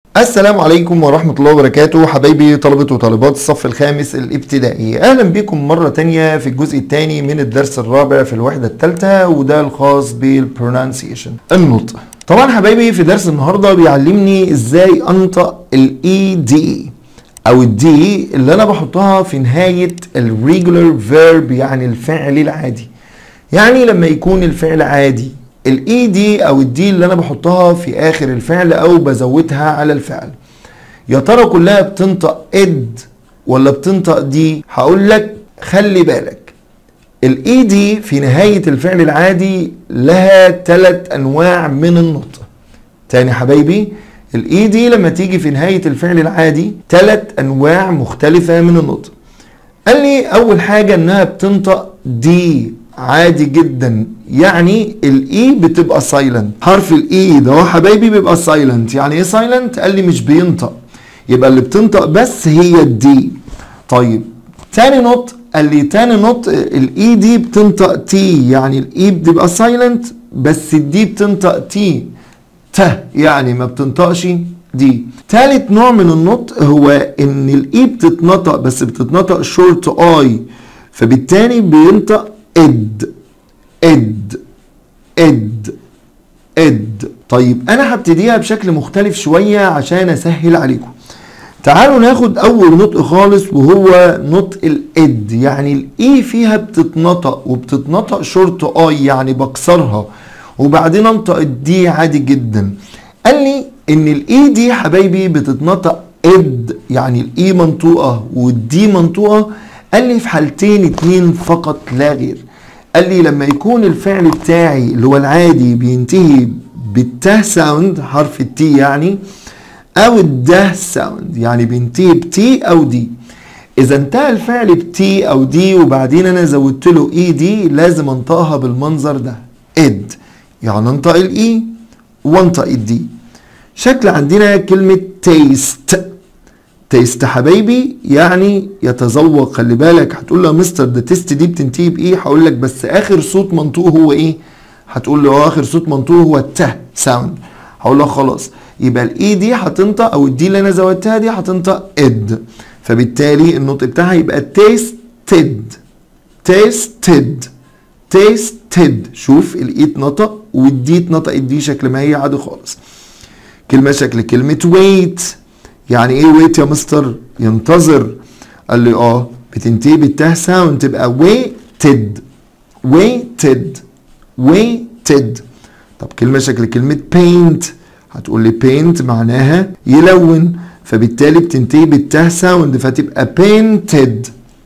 السلام عليكم ورحمة الله وبركاته حبايبي طلبة وطالبات الصف الخامس الابتدائي أهلا بكم مرة تانية في الجزء الثاني من الدرس الرابع في الوحدة الثالثة وده الخاص بالبرونانسيشن النطق طبعا حبايبي في درس النهاردة بيعلمني ازاي انطق الاي دي او الدي اللي انا بحطها في نهاية الريجولار فيرب يعني الفعل العادي يعني لما يكون الفعل عادي الاي دي او الدي اللي انا بحطها في اخر الفعل او بزودها على الفعل يا ترى كلها بتنطق اد ولا بتنطق دي هقول لك خلي بالك الاي دي في نهاية الفعل العادي لها ثلاث انواع من النطق تاني حبايبي الاي دي لما تيجي في نهاية الفعل العادي ثلاث انواع مختلفة من النطق قال لي اول حاجة انها بتنطق دي عادي جدا يعني الاي بتبقى سايلنت حرف الاي ده هو حبايبي بيبقى سايلنت يعني ايه سايلنت قال لي مش بينطق يبقى اللي بتنطق بس هي الدي طيب تاني نط قال لي تاني نط الاي دي بتنطق تي يعني الاي بتبقى سايلنت بس الدي بتنطق تي ت يعني ما بتنطقش دي تالت نوع من النطق هو ان الاي بتتنطق بس بتتنطق شورت اي فبالتالي بينطق اد اد اد اد طيب انا هبتديها بشكل مختلف شوية عشان اسهل عليكم تعالوا ناخد اول نطق خالص وهو نطق الاد يعني الاي فيها بتتنطق وبتتنطق شورت اي يعني بكسرها وبعدين انطق الدي عادي جدا قال لي ان الاي دي حبايبي بتتنطق اد يعني الاي منطوقه والدي منطوقه قال لي في حالتين اتنين فقط لا غير قال لي لما يكون الفعل بتاعي اللي هو العادي بينتهي بالته ساوند حرف التي يعني او الده ساوند يعني بينتهي بتي او دي اذا انتهى الفعل بتي او دي وبعدين انا زودت له اي دي لازم انطقها بالمنظر ده اد يعني انطق الاي وانطق الدي شكل عندنا كلمة تيست تيست حبايبي يعني يتذوق خلي بالك هتقول له يا مستر ده تيست دي بتنتهي بايه هقول لك بس اخر صوت منطوق هو ايه هتقول له اخر صوت منطوق هو الته ساوند هقول لك خلاص يبقى الاي دي هتنطق او الدي اللي انا زودتها دي هتنطق اد فبالتالي النطق بتاعها يبقى تيستد تيستد تيستد شوف الاي اتنطق والدي اتنطقت دي شكل ما هي عادي خالص كلمه شكل كلمه ويت يعني ايه ويت يا مستر ينتظر قال لي اه بتنتهي بالته ساوند تبقى ويتد ويتد ويتد طب كلمه شكل كلمه بينت هتقول لي بينت معناها يلون فبالتالي بتنتهي بالته ساوند فتبقى painted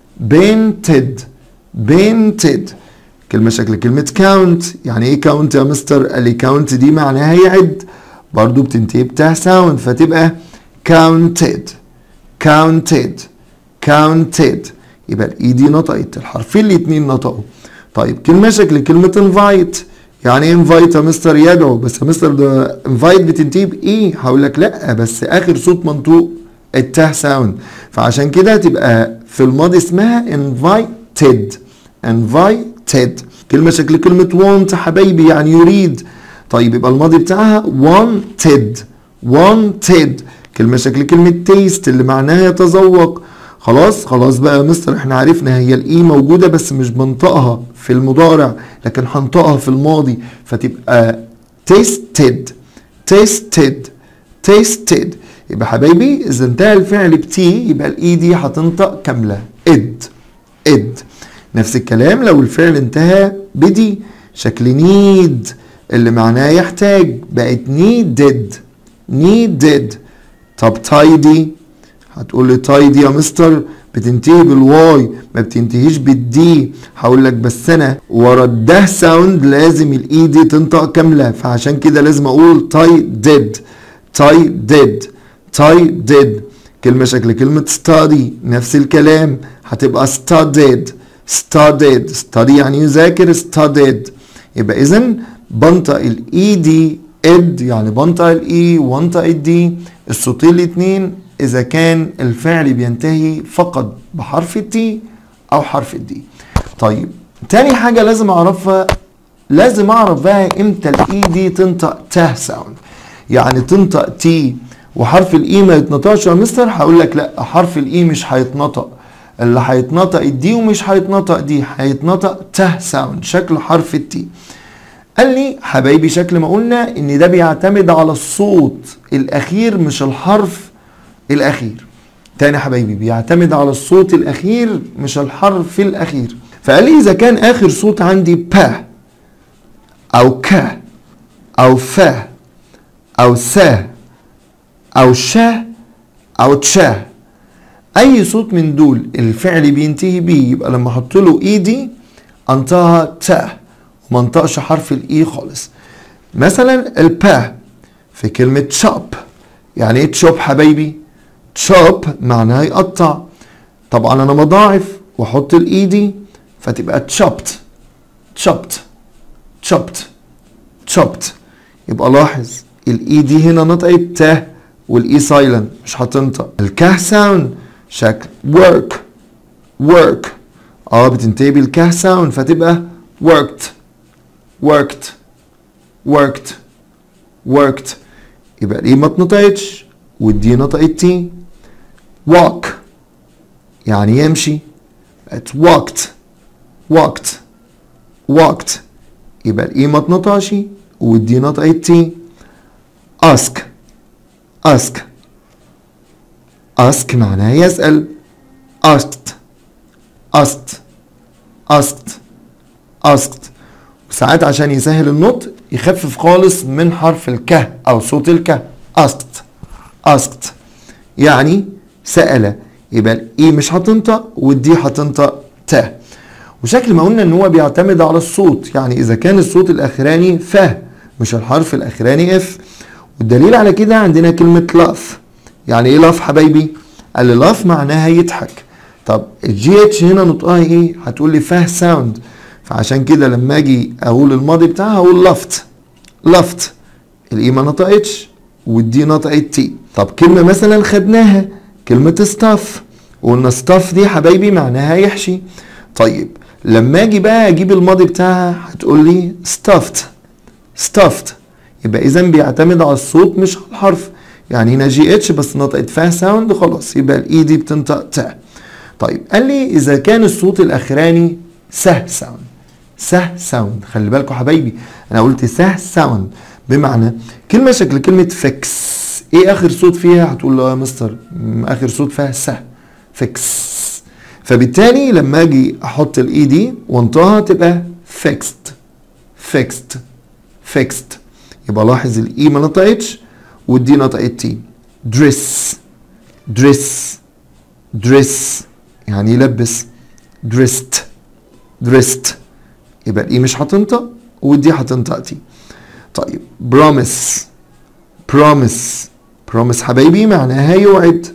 painted painted كلمه شكل كلمه كاونت يعني ايه كاونت يا مستر قال لي كاونت دي معناها يعد برضو بتنتهي بته ساوند فتبقى counted counted counted يبقى الاي دي نطقت الحرفين الاتنين نطقوا طيب كلمه شكل كلمه invite يعني ايه invite يا مستر يدعو بس يا مستر ده invite بتنتهي بايه هقول لك لا بس اخر صوت منطوق الته ساوند فعشان كده تبقى في الماضي اسمها invited invited كلمه شكل كلمه want حبايبي يعني يريد طيب يبقى الماضي بتاعها wanted wanted كلمة شكل كلمة تيست اللي معناها يتذوق خلاص خلاص بقى يا مستر احنا عرفنا هي الاي موجودة بس مش بنطقها في المضارع لكن هنطقها في الماضي فتبقى tasted tasted tasted يبقى حبايبي اذا انتهى الفعل بتي يبقى الاي دي هتنطق كاملة اد اد نفس الكلام لو الفعل انتهى بدي شكل نيد اللي معناه يحتاج بقت needed needed طب تايدي هتقول لي تايدي يا مستر بتنتهي بالواي ما بتنتهيش بالدي هقول لك بس انا ورا الده ساوند لازم الاي دي تنطق كامله فعشان كده لازم اقول تاي ديد تاي ديد تاي ديد كلمه شكل كلمه ستادي نفس الكلام هتبقى studied studied study يعني يذاكر studied يبقى اذا بنطق الاي دي اد يعني بنطق الاي وانطق الدي الصوتين الاتنين اذا كان الفعل بينتهي فقط بحرف التي او حرف الدي طيب تاني حاجه لازم اعرفها لازم اعرف بقى امتى الاي دي تنطق ته ساوند يعني تنطق تي وحرف الاي ما يتنطقش يا مستر هقول لك لا حرف الاي مش هيتنطق اللي هيتنطق الدي ومش هيتنطق دي هيتنطق ته ساوند شكل حرف التي قال لي حبايبي شكل ما قلنا ان ده بيعتمد على الصوت الاخير مش الحرف الاخير تاني حبايبي بيعتمد على الصوت الاخير مش الحرف الاخير فقال لي اذا كان اخر صوت عندي با او ك او ف او س او ش او تش اي صوت من دول الفعل بينتهي بيه يبقى لما احط له اي دي انطقها تا وما انطقش حرف الاي خالص مثلا البا في كلمة تشوب يعني ايه تشوب حبايبي تشوب معناها يقطع طبعا انا بضاعف واحط الاي دي فتبقى تشوبت تشوبت تشوبت تشوبت يبقى لاحظ الاي دي هنا نطقت ت والاي سايلنت مش هتنطق الكه ساوند شكل work work اه بتنتهي بالكه ساوند فتبقى worked worked worked worked يبقى الاي ما اتنطقتش والدي نطقت تي walk يعني يمشي بقت walked walked walked يبقى الاي ما اتنطقش والدي نطقت تي ask ask ask معناها يسأل asked asked asked asked وساعات عشان يسهل النطق يخفف خالص من حرف الكه او صوت الكه asked asked يعني سأل يبقى الاي مش هتنطق والدي هتنطق ت وشكل ما قلنا ان هو بيعتمد على الصوت يعني اذا كان الصوت الاخراني ف مش الحرف الاخراني اف والدليل على كده عندنا كلمة لاف يعني ايه لاف حبايبي قال لي لاف معناها يضحك طب الجي اتش هنا نطقها ايه هتقول لي فاه ساوند فعشان كده لما اجي اقول الماضي بتاعها اقول لفت لفت الاي ما نطقتش والدي نطقت تي طب كلمة مثلا خدناها كلمة ستاف وقلنا ستاف دي حبايبي معناها يحشي طيب لما اجي بقى اجيب الماضي بتاعها هتقول لي stuffed stuffed يبقى اذا بيعتمد على الصوت مش على الحرف يعني هنا جي اتش بس نطقت فيها ساوند خلاص يبقى الاي دي بتنطق تا طيب قال لي اذا كان الصوت الاخراني سه ساوند سه ساوند خلي بالكم حبايبي انا قلت سه ساوند بمعنى كلمه شكل كلمه فيكس ايه اخر صوت فيها هتقول له يا مستر اخر صوت فيها سه فيكس فبالتالي لما اجي احط الاي دي وانطقها تبقى fixed fixed fixed يبقى لاحظ الاي ما نطقتش والدي نطقت تي دريس دريس دريس يعني يلبس دريست دريست يبقى الاي مش هتنطق والدي هتنطق تي طيب بروميس بروميس بروميس حبايبي معناها يوعد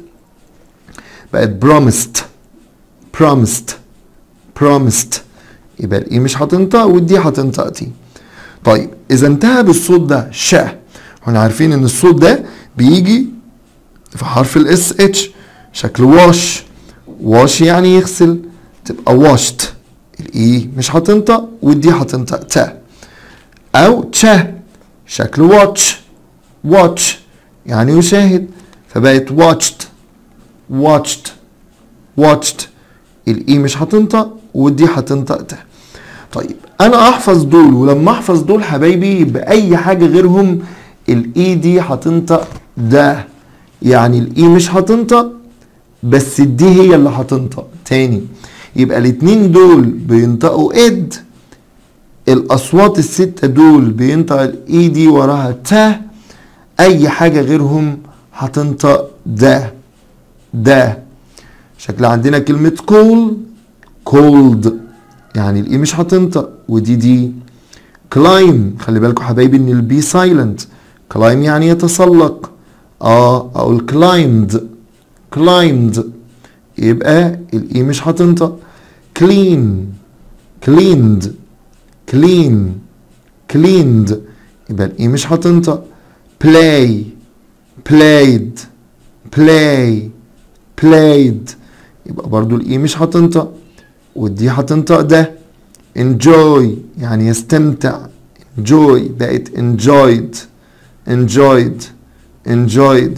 بقت بروميست promised promised يبقى الاي مش هتنطق والدي هتنطق تي طيب اذا انتهى بالصوت ده ش احنا عارفين ان الصوت ده بيجي في حرف الاس اتش شكل واش واش يعني يغسل تبقى واشت الاي مش هتنطق والدي هتنطق تا او تش شكل واتش واتش يعني يشاهد فبقت واتشت واتشت واتشت الاي مش هتنطق والدي هتنطق ت طيب انا احفظ دول ولما احفظ دول حبايبي باي حاجه غيرهم الاي دي هتنطق ده يعني الاي مش هتنطق بس الدي هي اللي هتنطق تاني يبقى الاتنين دول بينطقوا اد الاصوات الستة دول بينطق الاي دي وراها تا اي حاجة غيرهم هتنطق ده ده شكل عندنا كلمة cool cold يعني الاي مش هتنطق ودي دي climb خلي بالكم حبايبي ان البي سايلنت climb يعني يتسلق اه اقول climbed climbed يبقى الاي مش هتنطق clean cleaned clean cleaned يبقى الاي مش هتنطق play played play played يبقى برضو الاي مش هتنطق والدي هتنطق ده enjoy يعني يستمتع enjoy بقت enjoyed enjoyed enjoyed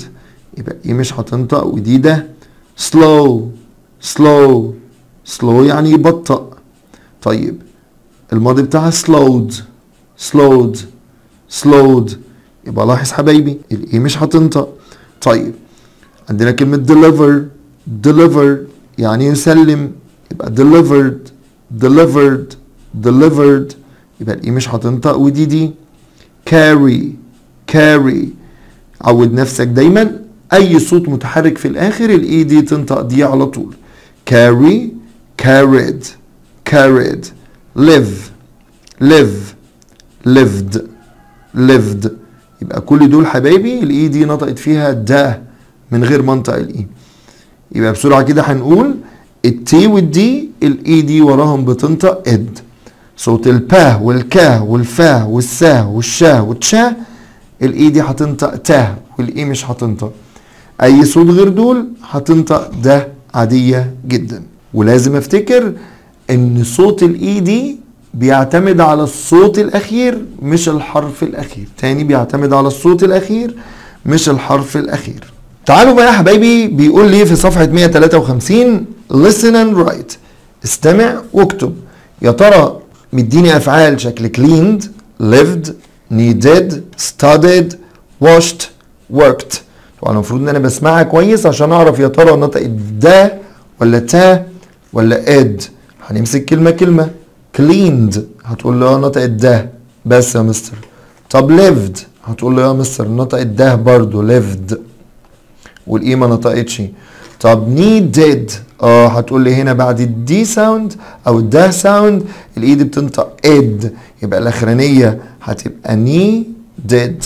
يبقى ايه مش هتنطق ودي ده slow slow slow يعني يبطأ طيب الماضي بتاعها slowed slowed slowed يبقى لاحظ حبايبي الايه مش هتنطق طيب عندنا كلمة deliver deliver يعني يسلم يبقى delivered delivered delivered يبقى الايه مش هتنطق ودي دي carry carry عود نفسك دايما اي صوت متحرك في الاخر الاي دي تنطق دي على طول carry carried carried live live lived lived يبقى كل دول حبايبي الاي دي نطقت فيها ده من غير منطق الاي يبقى بسرعه كده هنقول التي والدي الاي دي وراهم بتنطق اد صوت البا والكا والفا والسا والشا والتشا الاي دي هتنطق تا والاي مش هتنطق اي صوت غير دول هتنطق ده عاديه جدا ولازم افتكر ان صوت الاي دي بيعتمد على الصوت الاخير مش الحرف الاخير تاني بيعتمد على الصوت الاخير مش الحرف الاخير تعالوا بقى يا حبايبي بيقول لي في صفحة 153 listen and write استمع واكتب يا ترى مديني افعال شكل cleaned lived needed studied washed worked طبعا المفروض ان انا بسمعها كويس عشان اعرف يا ترى نطقت ده ولا تا ولا اد هنمسك كلمة كلمة cleaned هتقول له نطقت ده بس يا مستر طب lived هتقول له يا مستر نطقت ده برضو lived والاي ما نطقتش طب needed اه هتقول لي هنا بعد الدي ساوند او الده ساوند الاي دي بتنطق اد يبقى الاخرانيه هتبقى needed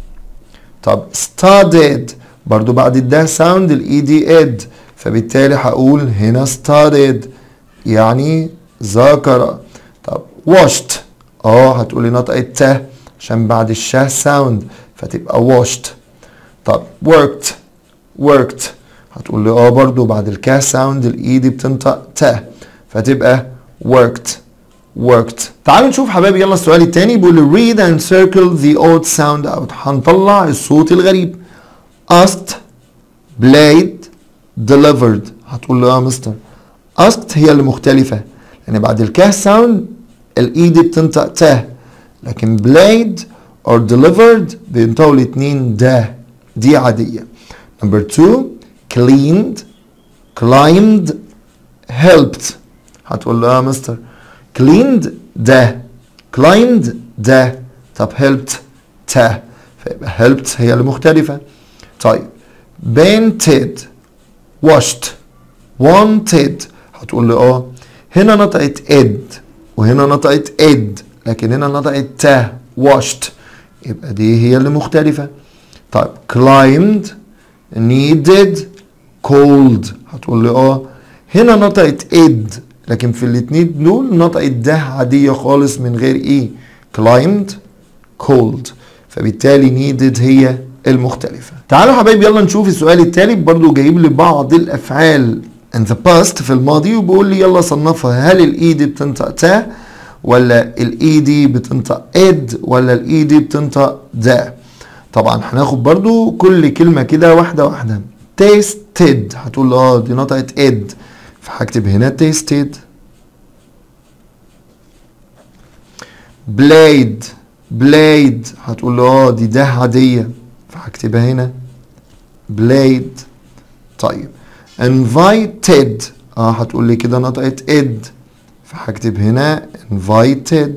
طب studied برضو بعد الده ساوند الاي دي اد فبالتالي هقول هنا studied يعني ذاكر طب washed اه هتقولي نطقت ت عشان بعد الشاه ساوند فتبقى washed طب worked worked هتقول لي اه برضو بعد الكا ساوند الاي دي بتنطق ت فتبقى worked worked تعالوا نشوف حبايبي يلا السؤال التاني بيقول read and circle the odd sound out هنطلع الصوت الغريب asked played delivered هتقول له اه مستر asked هي اللي مختلفة لأن بعد الكاه ساوند الاي دي بتنطق ت لكن played or delivered بينطقوا الاتنين ده دي عادية number two cleaned climbed helped هتقول له اه مستر cleaned ده climbed ده طب helped تا فيبقى helped هي اللي مختلفة طيب painted washed wanted هتقول لي اه هنا نطقت اد وهنا نطقت اد لكن هنا نطقت تا washed يبقى دي هي اللي مختلفة طيب climbed needed cold هتقول لي اه هنا نطقت اد لكن في الاتنين دول نطقت ده عادية خالص من غير ايه climbed cold فبالتالي needed هي المختلفة تعالوا حبايبي يلا نشوف السؤال التالي برضو جايب لي بعض الافعال in the past في الماضي وبيقول لي يلا صنفها هل الاي دي بتنطق تا ولا الاي دي بتنطق اد ولا الاي دي بتنطق دا طبعا هناخد برضو كل كلمة كده واحدة واحدة tasted هتقول لي اه دي نطقت اد فهكتب هنا tasted blade blade هتقول لي اه دي ده عادية فهكتبها هنا blade طيب invited اه هتقول لي كده نطقت اد فهكتب هنا invited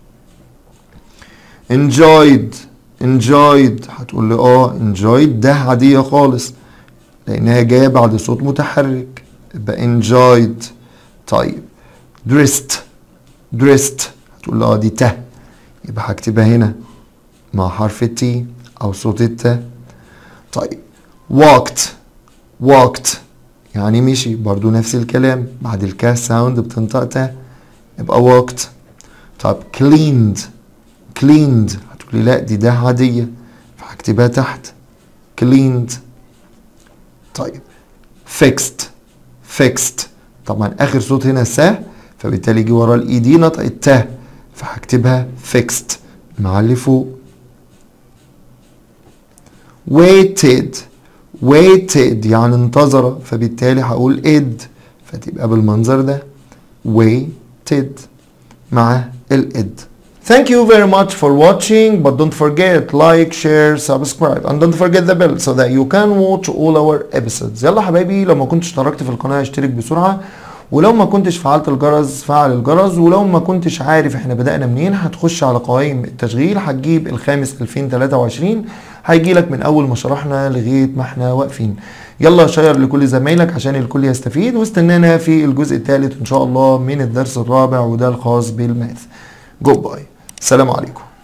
enjoyed enjoyed هتقول لي اه enjoyed ده عادية خالص لأنها جاية بعد صوت متحرك يبقى enjoyed طيب dressed dressed هتقول لي اه دي ته يبقى هكتبها هنا مع حرف التي أو صوت الت طيب walked walked يعني مشي برضو نفس الكلام بعد الكا ساوند بتنطق تا يبقى walked طب cleaned cleaned هتقولي لا دي ده عادية فهكتبها تحت cleaned طيب fixed fixed طبعا اخر صوت هنا سا فبالتالي يجي ورا الاي دي نطقت تا فهكتبها fixed مع اللي فوق waited waited يعني انتظر فبالتالي هقول id فتبقى بالمنظر ده waited مع الid Thank you very much for watching but don't forget like share subscribe and don't forget the bell so that you can watch all our episodes يلا حبايبي لو ما كنتش اشتركت في القناة اشترك بسرعة ولو ما كنتش فعلت الجرس فعل الجرس ولو ما كنتش عارف احنا بدأنا منين هتخش على قوائم التشغيل هتجيب الخامس 2023 هيجي لك من اول ما شرحنا لغاية ما احنا واقفين يلا شير لكل زمايلك عشان الكل يستفيد واستنانا في الجزء الثالث ان شاء الله من الدرس الرابع وده الخاص بالماث جود باي السلام عليكم